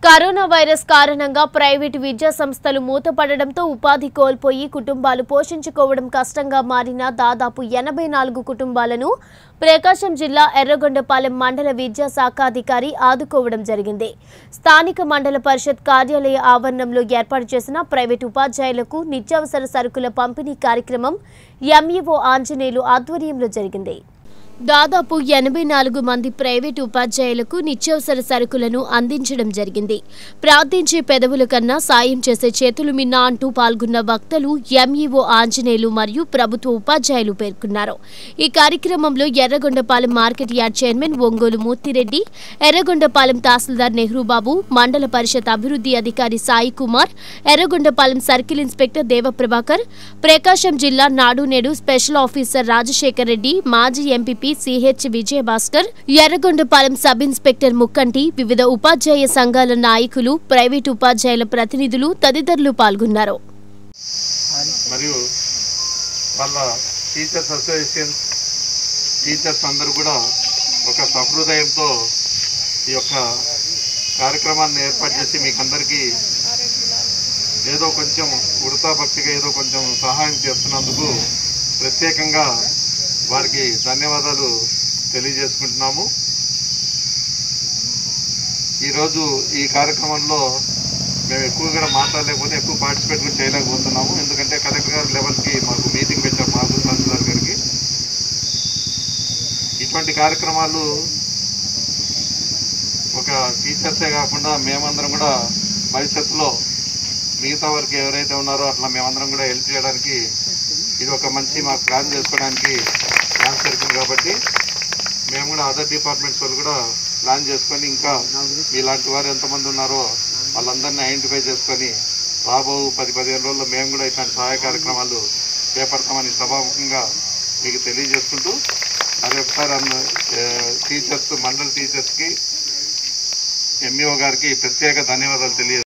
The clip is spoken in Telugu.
కరోనా వైరస్ కారణంగా ప్రైవేటు విద్యా సంస్థలు మూతపడడంతో ఉపాధి కోల్పోయి కుటుంబాలు పోషించుకోవడం కష్టంగా మారిన దాదాపు ఎనభై నాలుగు కుటుంబాలను ప్రకాశం జిల్లా ఎర్రగొండపాలెం మండల విద్యా శాఖాధికారి ఆదుకోవడం జరిగింది స్థానిక మండల పరిషత్ కార్యాలయ ఆవరణంలో ఏర్పాటు చేసిన ప్రైవేటు ఉపాధ్యాయులకు నిత్యావసర సరుకుల పంపిణీ కార్యక్రమం ఎంఈఓ ఆంజనేయులు ఆధ్వర్యంలో జరిగింది దాదాపు ఎనభై నాలుగు మంది ప్రైవేటు ఉపాధ్యాయులకు నిత్యావసర సరుకులను అందించడం జరిగింది ప్రార్థించే పెదవుల కన్నా సాయం చేసే చేతులు మిన్న అంటూ పాల్గొన్న వక్తలు ఎంఈఓ ఆంజనేయులు మరియు ప్రభుత్వ ఉపాధ్యాయులు పేర్కొన్నారు ఈ కార్యక్రమంలో Yerragondapalem market yard chairman Ongole Murthy Reddy Yerragondapalem tahsildar Nehrubabu Mandal Parishad అభివృద్ధి అధికారి సాయి కుమార్ ఎర్రగొండపాలెం సర్కిల్ ఇన్స్పెక్టర్ దేవప్రభాకర్ ప్రకాశం జిల్లా నాడు నేడు స్పెషల్ ఆఫీసర్ రాజశేఖర్ రెడ్డి మాజీ MPP CH Vijayabhaskar Yerragondapalem sub inspector Mukkanti వివిధ ఉపాధ్యాయ సంఘాల నాయకులు ప్రైవేటు ఉపాధ్యాయుల ప్రతినిధులు తదితరులు పాల్గొన్నారు మరియు వాళ్ళ టీచర్స్ అసోసియేషన్ టీచర్స్ అందరూ కూడా ఒక సహృదయంతో ఈ యొక్క కార్యక్రమాన్ని ఏర్పాటు చేసి మీకు అందరికీ ఏదో కొంచెం ఉడతా భక్తిగా ఏదో కొంచెం సహాయం చేస్తున్నందుకు ప్రత్యేకంగా వారికి ధన్యవాదాలు తెలియజేసుకుంటున్నాము ఈరోజు ఈ కార్యక్రమంలో మేము ఎక్కువగా కూడా మాట్లాడలేకపోతే ఎక్కువ పార్టిసిపేట్ కూడా చేయలేకపోతున్నాము ఎందుకంటే కలెక్టర్ గారి లెవెల్కి మాకు మీటింగ్ పెట్టాం మాధు తహసీల్దార్ గారికి ఇటువంటి కార్యక్రమాలు ఒక టీచర్సే కాకుండా మేమందరం కూడా భవిష్యత్తులో మిగతా వారికి ఎవరైతే ఉన్నారో అట్లా మేమందరం కూడా హెల్ప్ చేయడానికి ఇది ఒక మంచి మాకు ప్లాన్ చేసుకోవడానికి ఛాన్స్ దొరికింది కాబట్టి మేము కూడా అదర్ డిపార్ట్మెంట్స్ వాళ్ళు కూడా ప్లాన్ చేసుకొని ఇంకా మీలాంటి వారు ఎంతమంది ఉన్నారో వాళ్ళందరినీ ఐడెంటిఫై చేసుకొని రాబో పది పదిహేను రోజుల్లో మేము కూడా ఇట్లాంటి సహాయ కార్యక్రమాలు చేపడతామని సభాముఖంగా మీకు తెలియజేసుకుంటూ మరి ఒకసారి అన్న టీచర్స్ మండల టీచర్స్కి ఎంఈఓ గారికి ప్రత్యేక ధన్యవాదాలు తెలియ